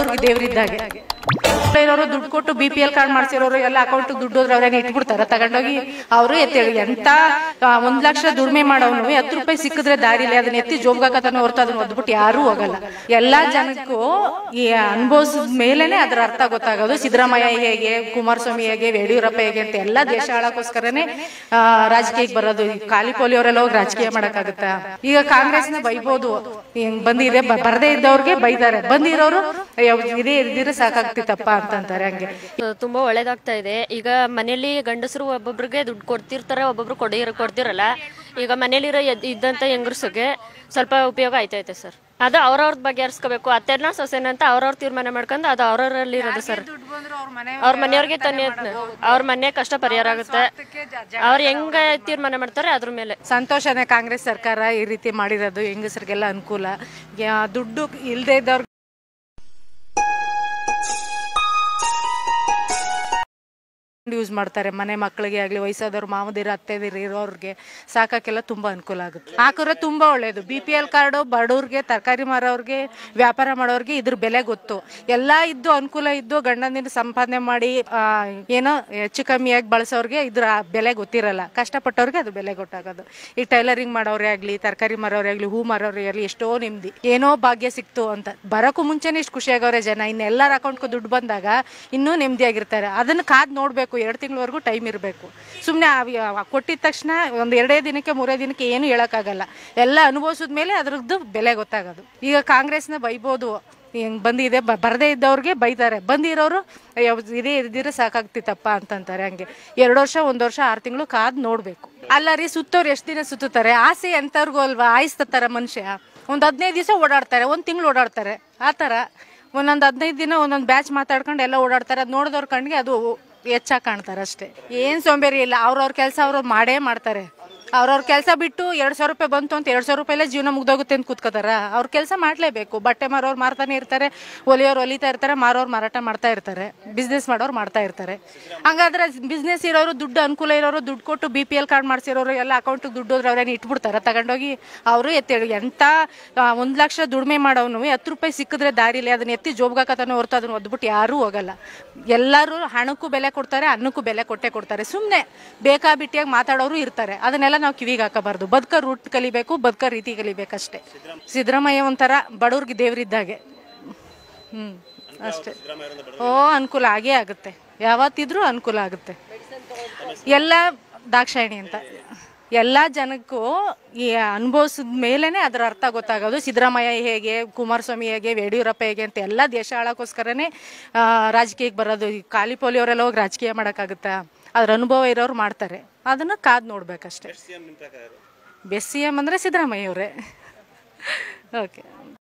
ಬಡವ್ರಿಗೆ ದೇವ್ರಿದ್ದಾಗೆ ಇರೋರು ದುಡ್ಡು ಕೊಟ್ಟು ಬಿ ಪಿ ಎಲ್ ಕಾರ್ಡ್ ಮಾಡ್ಸಿರೋರು ಎಲ್ಲ ಅಕೌಂಟ್ ದುಡ್ಡು ಹೋದ್ರೆ ಅವ್ರೇನೆ ಇಟ್ಬಿಡ್ತಾರೆ ತಗೊಂಡೋಗಿ ಅವರು ಎತ್ತೇಳಿ ಎಂತ ಆ, ಒಂದ್ ಲಕ್ಷ ದುಡಿಮೆ ಮಾಡೋನು ಹತ್ತು ರೂಪಾಯಿ ಸಿಕ್ಕಿದ್ರೆ ದಾರಿಲಿ ಅದನ್ನ ಎತ್ತಿ ಜೋಬ್ಗಾಕತಾನೆ ಹೊರತು ಅದನ್ನ ಒದ್ಬಿಟ್ಟು ಯಾರೂ ಹೋಗಲ್ಲ ಎಲ್ಲಾ ಜನಕ್ಕೂ ಈ ಅನುಭವಿಸಿದ ಮೇಲೆನೆ ಅದ್ರ ಅರ್ಥ ಗೊತ್ತಾಗೋದು ಸಿದ್ದರಾಮಯ್ಯ ಹೇಗೆ ಕುಮಾರಸ್ವಾಮಿ ಹೇಗೆ ಯಡಿಯೂರಪ್ಪ ಹೇಗೆ ಅಂತ ಎಲ್ಲಾ ದೇಶ ಆಳಕ್ಕೋಸ್ಕರನೇ ಆ, ರಾಜಕೀಯಕ್ಕೆ ಬರೋದು ಈ ಖಾಲಿ ಪೋಲಿ ಅವರೆಲ್ಲ ಹೋಗಿ ರಾಜಕೀಯ ಮಾಡಕ್ಕಾಗತ್ತಾ ಈಗ ಕಾಂಗ್ರೆಸ್ನ ಬೈಬೋದು ಹಿಂಗ್ ಬಂದಿದೆ ಬ- ಬರ್ದೇ ಇದ್ದವ್ರಿಗೆ ಬೈತಾರೆ ಬಂದಿರೋರು ಅಯ್ಯೋ, ಇದೇ ಇದ್ದಿದ್ರೆ ಸಾಕಾಗ್ತಿತ್ತಪ್ಪ ಅಂತಂತಾರೆ ಹಂಗೆ ತುಂಬಾ ಒಳ್ಳೇದಾಗ್ತಾ ಇದೆ ಈಗ ಮನೇಲಿ ಗಂಡಸರು ಒಬ್ಬೊಬ್ರಿಗೆ ದುಡ್ಡು ಕೊಡ್ತಿರ್ತಾರೆ ಒಬ್ಬೊಬ್ರು ಕೊಡಿರ ಕೊಡ್ತಿರಲ್ಲ ಈಗ ಮನೇಲಿರೋ ಎದ್- ಇದ್ದಂತ ಹೆಂಗಸ್ರಿಗೆ ಸ್ವಲ್ಪ ಉಪಯೋಗ ಆಯ್ತೈತೆ ಸರ್ ಅದು ಅವ್ರವ್ರದ್ ಬಗೆಹರಿಸ್ಕೋಬೇಕು ಅತ್ತೆನ ಸೊಸೆನ ಅಂತ ಅವ್ರವ್ರ ತೀರ್ಮಾನ ಮಾಡ್ಕೊಂಡು ಅದು ಅವ್ರವ್ರಲ್ಲಿ ಇರೋದು ಸರ್ ಅವ್ರ ಮನೆಯವ್ರಿಗೆ ತನ್ನ ಅವ್ರ ಮನೆ ಕಷ್ಟ ಪರಿಹಾರ ಆಗುತ್ತೆ ಅವ್ರು ಹೆಂಗ ತೀರ್ಮಾನ ಮಾಡ್ತಾರೆ ಅದ್ರ ಮೇಲೆ ಸಂತೋಷನೇ ಕಾಂಗ್ರೆಸ್ ಸರ್ಕಾರ ಈ ರೀತಿ ಮಾಡಿರೋದು ಹೆಂಗಸರಿಗೆಲ್ಲ ಅನುಕೂಲ ಯಾ- ದುಡ್ಡು ಇಲ್ಲದೆ ಇದ್ದವ್ರಿಗೆ ಯೂಸ್ ಮಾಡ್ತಾರೆ ಮನೆ ಮಕ್ಕಳಿಗೆ ಆಗಲಿ ವಯಸ್ಸಾದವ್ರು ಮಾವದಿರು ಅತ್ತೆದಿರು ಇರೋರಿಗೆ ಸಾಕಕ್ಕೆಲ್ಲ ತುಂಬ ಅನುಕೂಲ ಆಗುತ್ತೆ ಹಾಕಿದ್ರೆ ತುಂಬ ಒಳ್ಳೆಯದು ಬಿ ಪಿ ಎಲ್ ಕಾರ್ಡು ಬಡವ್ರಿಗೆ ತರಕಾರಿ ಮಾರೋರಿಗೆ ವ್ಯಾಪಾರ ಮಾಡೋರಿಗೆ ಇದ್ರ ಬೆಲೆ ಗೊತ್ತು ಎಲ್ಲ ಇದ್ದು ಅನುಕೂಲ ಇದ್ದು ಗಂಡಂದಿನ ಸಂಪಾದನೆ ಮಾಡಿ ಆ, ಏನೋ ಹೆಚ್ಚು ಕಮ್ಮಿಯಾಗಿ ಬಳಸೋರಿಗೆ ಇದ್ರ ಬೆಲೆ ಗೊತ್ತಿರಲ್ಲ ಕಷ್ಟಪಟ್ಟವ್ರಿಗೆ ಅದು ಬೆಲೆ ಗೊತ್ತಾಗೋದು ಈ ಟೈಲರಿಂಗ್ ಮಾಡೋರೇ ಆಗಲಿ ತರಕಾರಿ ಮಾರೋರೇ ಆಗಲಿ ಹೂ ಮಾರೋರೇ ಆಗಲಿ ಎಷ್ಟೋ ನೆಮ್ಮದಿ ಏನೋ ಭಾಗ್ಯ ಸಿಕ್ತು ಅಂತ ಬರೋಕ್ಕೂ ಮುಂಚೆನೇ ಇಷ್ಟು ಖುಷಿಯಾಗವ್ರೆ ಜನ ಇನ್ನು ಎಲ್ಲರ ಅಕೌಂಟ್ಗೂ ದುಡ್ಡು ಬಂದಾಗ ಇನ್ನೂ ನೆಮ್ಮದಿಯಾಗಿರ್ತಾರೆ ಅದನ್ನು ಕಾದು ನೋಡಬೇಕು ಎರಡು ತಿಂಗಳವರೆಗೂ ಟೈಮ್ ಇರಬೇಕು ಸುಮ್ಮನೆ ಕೊಟ್ಟಿದ ತಕ್ಷಣ ಒಂದು ಎರಡೇ ದಿನಕ್ಕೆ ಮೂರೇ ದಿನಕ್ಕೆ ಏನು ಹೇಳೋಕ್ಕಾಗಲ್ಲ ಎಲ್ಲ ಅನುಭವಿಸಿದ ಮೇಲೆ ಅದ್ರದ್ದು ಬೆಲೆ ಗೊತ್ತಾಗೋದು ಈಗ ಕಾಂಗ್ರೆಸ್ನ ಬೈಬೋದು ಹಿಂಗ್ ಬಂದಿದೆ ಬ- ಬರ್ದೇ ಇದ್ದವ್ರಿಗೆ ಬೈತಾರೆ ಬಂದಿರೋರು ಅಯ್ಯೋ, ಇದೇ ಇದ್ದಿದ್ರೆ ಸಾಕಾಗ್ತಿತ್ತಪ್ಪ ಅಂತಂತಾರೆ ಹಂಗೆ ಎರಡು ವರ್ಷ ಒಂದು ವರ್ಷ ಆರು ತಿಂಗಳು ಕಾದ್ ನೋಡ್ಬೇಕು ಅಲ್ಲ ರೀ ಸುತ್ತೋರು ಎಷ್ಟು ದಿನ ಸುತ್ತುತ್ತಾರೆ ಆಸೆ ಎಂತವ್ರಿಗೂ ಅಲ್ವಾ ಆಯಿಸ್ತಾರ ಮನುಷ್ಯ ಒಂದು ಹದಿನೈದು ದಿವಸ ಓಡಾಡ್ತಾರೆ ಒಂದು ತಿಂಗಳು ಓಡಾಡ್ತಾರೆ ಆ ಥರ ಒಂದೊಂದು ಹದಿನೈದು ದಿನ ಒಂದೊಂದು ಬ್ಯಾಚ್ ಮಾತಾಡ್ಕೊಂಡು ಎಲ್ಲ ಓಡಾಡ್ತಾರೆ ಅದು ನೋಡಿದವ್ರ ಕಣ್ಣಿಗೆ ಅದು ಹೆಚ್ಚಾಗಿ ಕಾಣ್ತಾರೆ ಅಷ್ಟೇ ಏನು ಸೋಂಬೇರಿ ಇಲ್ಲ ಅವ್ರವ್ರ ಕೆಲಸ ಅವ್ರವ್ರು ಮಾಡೇ ಮಾಡ್ತಾರೆ ಅವ್ರವ್ರ ಕೆಲಸ ಬಿಟ್ಟು ಎರಡು ಸಾವಿರ ರೂಪಾಯಿ ಬಂತು ಅಂತ ಎರಡು ಸಾವಿರ ರೂಪಾಯಿಲೇ ಜೀವನ ಮುಗ್ದೋಗುತ್ತೆ ಅಂತ ಕೂತ್ಕೋತಾರ ಅವ್ರ ಕೆಲಸ ಮಾಡಲೇಬೇಕು ಬಟ್ಟೆ ಮಾರೋರು ಮಾರ್ತಾನೆ ಇರ್ತಾರೆ ಒಲಿಯೋರು ಹೊಲಿತಾ ಇರ್ತಾರೆ ಮಾರೋರು ಮಾರಾಟ ಮಾಡ್ತಾ ಇರ್ತಾರೆ ಬಿಸ್ನೆಸ್ ಮಾಡೋರು ಮಾಡ್ತಾ ಇರ್ತಾರೆ ಹಂಗಾದ್ರೆ ಬಿಸ್ನೆಸ್ ಇರೋರು ದುಡ್ಡು ಅನುಕೂಲ ಇರೋರು ದುಡ್ಡು ಕೊಟ್ಟು ಬಿ ಪಿ ಎಲ್ ಕಾರ್ಡ್ ಮಾಡಿಸಿರೋರು ಎಲ್ಲ ಅಕೌಂಟಿಗೆ ದುಡ್ಡು ಹೋದ್ರೆ ಅವ್ರೇನು ಇಟ್ಬಿಡ್ತಾರೆ ತಗೊಂಡೋಗಿ ಅವರು ಎತ್ತೇಳಿ ಎಂತ ಒಂದು ಲಕ್ಷ ದುಡಿಮೆ ಮಾಡೋನು ಹತ್ತು ರೂಪಾಯಿ ಸಿಕ್ಕಿದ್ರೆ ದಾರಿಲಿ ಅದನ್ನ ಎತ್ತಿ ಜೋಬ್ಗಾಕತಾನೆ ಹೊರತು ಅದನ್ನ ಒದ್ಬಿಟ್ಟು ಯಾರೂ ಹೋಗಲ್ಲ ಎಲ್ಲರೂ ಹಣಕ್ಕೂ ಬೆಲೆ ಕೊಡ್ತಾರೆ ಅನ್ನಕ್ಕೂ ಬೆಲೆ ಕೊಟ್ಟೆ ಕೊಡ್ತಾರೆ ಸುಮ್ಮನೆ ಬೇಕಾಬಿಟ್ಟಿಯಾಗಿ ಮಾತಾಡೋರು ಇರ್ತಾರೆ ಅದನ್ನೆಲ್ಲ ನಾವು ಕಿವಿಗೆ ಹಾಕಬಾರ್ದು ಬದುಕ ರೂಟ್ ಕಲಿಬೇಕು ಬದುಕ ರೀತಿ ಕಲಿಬೇಕಷ್ಟೇ ಸಿದ್ದರಾಮಯ್ಯ ಒಂಥರ ಬಡವ್ರಿಗೆ ದೇವ್ರಿದ್ದಾಗೆ ಹ್ಞೂ ಅಷ್ಟೇ ಓ ಅನುಕೂಲ ಆಗೇ ಆಗುತ್ತೆ ಯಾವತ್ತಿದ್ರೂ ಅನುಕೂಲ ಆಗುತ್ತೆ ಎಲ್ಲ ದಾಕ್ಷಾಯಣಿ ಅಂತ ಎಲ್ಲ ಜನಕ್ಕೂ ಈ ಅನುಭವಿಸಿದ ಮೇಲೆನೆ ಅದರ ಅರ್ಥ ಗೊತ್ತಾಗೋದು ಸಿದ್ದರಾಮಯ್ಯ ಹೇಗೆ ಕುಮಾರಸ್ವಾಮಿ ಹೇಗೆ ಯಡಿಯೂರಪ್ಪ ಹೇಗೆ ಅಂತ ಎಲ್ಲ ದೇಶ ಆಳಕ್ಕೋಸ್ಕರನೇ ಆ, ರಾಜಕೀಯಕ್ಕೆ ಬರೋದು ಈ ಖಾಲಿ ಪೋಲಿ ಅವರೆಲ್ಲ ಹೋಗಿ ರಾಜಕೀಯ ಮಾಡೋಕ್ಕಾಗುತ್ತಾ ಅದ್ರ ಅನುಭವ ಇರೋರು ಮಾಡ್ತಾರೆ ಅದನ್ನು ಕಾದು ನೋಡ್ಬೇಕಷ್ಟೇ ಬೆಸ್ಟ್ ಸಿ ಎಮ್ ಅಂದರೆ ಸಿದ್ದರಾಮಯ್ಯ ಅವರೇ ಓಕೆ